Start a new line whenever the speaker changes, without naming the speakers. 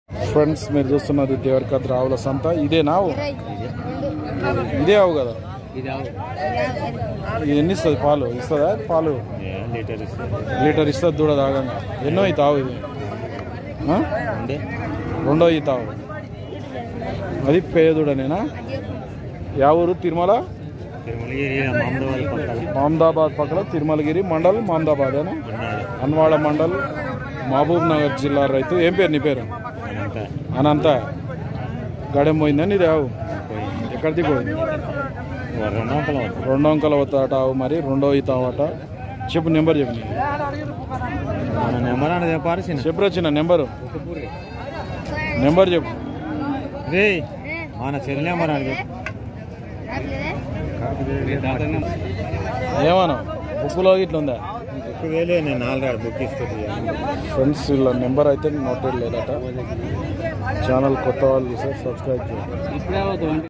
Friends మీరు చూస్తున్నది దేవరకథ రావుల సంత ఇదే నావు ఇదే ఆవు కదా ఇది ఎన్ని ఇస్తుంది పాలు ఇస్తుందా పాలు
లీటర్ ఇస్తుంది
లీటర్ ఇస్తుంది దూడ దాగంగా ఎన్నో ఈ తావు ఇది ఆ?
అంటే
రెండో ఈ తావు అది పేదూడనేనా యా ఊరు తిరుమల
తిరుమలగిరి మామూలు పక్కన
మహమ్మదాబాద్ పక్కన తిరుమలగిరి మండల్ మహమ్మదాబాద్ అని
ఉన్నాడు
అన్వాడ మండల్ మహబూబ్ నగర్ జిల్లా రైతు ఏం పేరు నీ పేరు
అనంత
అనంత గడెం పోయిందని ఇది ఆవు
పోయింది
ఎక్కడిది పోయింది
రెండు వంకలు అవుతుంది
రెండో అంకల వస్తాట ఆవు మరి రెండో ఈత అవట చెప్పు నెంబర్ చెప్పు నీకు.
మన నెంబర్ అని చెప్పారు చిన్న
చెప్పు వచ్చిన నెంబరు నెంబర్ చెప్పు
రే మన చెల్లి నెంబర్ అని చెప్పు
ఏమన్నా బుక్కులో ఇట్లా ఉందా
బుక్ వేలే నేను నాలుగు బుక్ ఇస్తుంది
ఫ్రెండ్స్ వీళ్ళ నెంబర్ అయితే నోటెడ్ లేదట ఛానల్ కొత్త వాళ్ళు చూస్తే సబ్స్క్రైబ్ చేయండి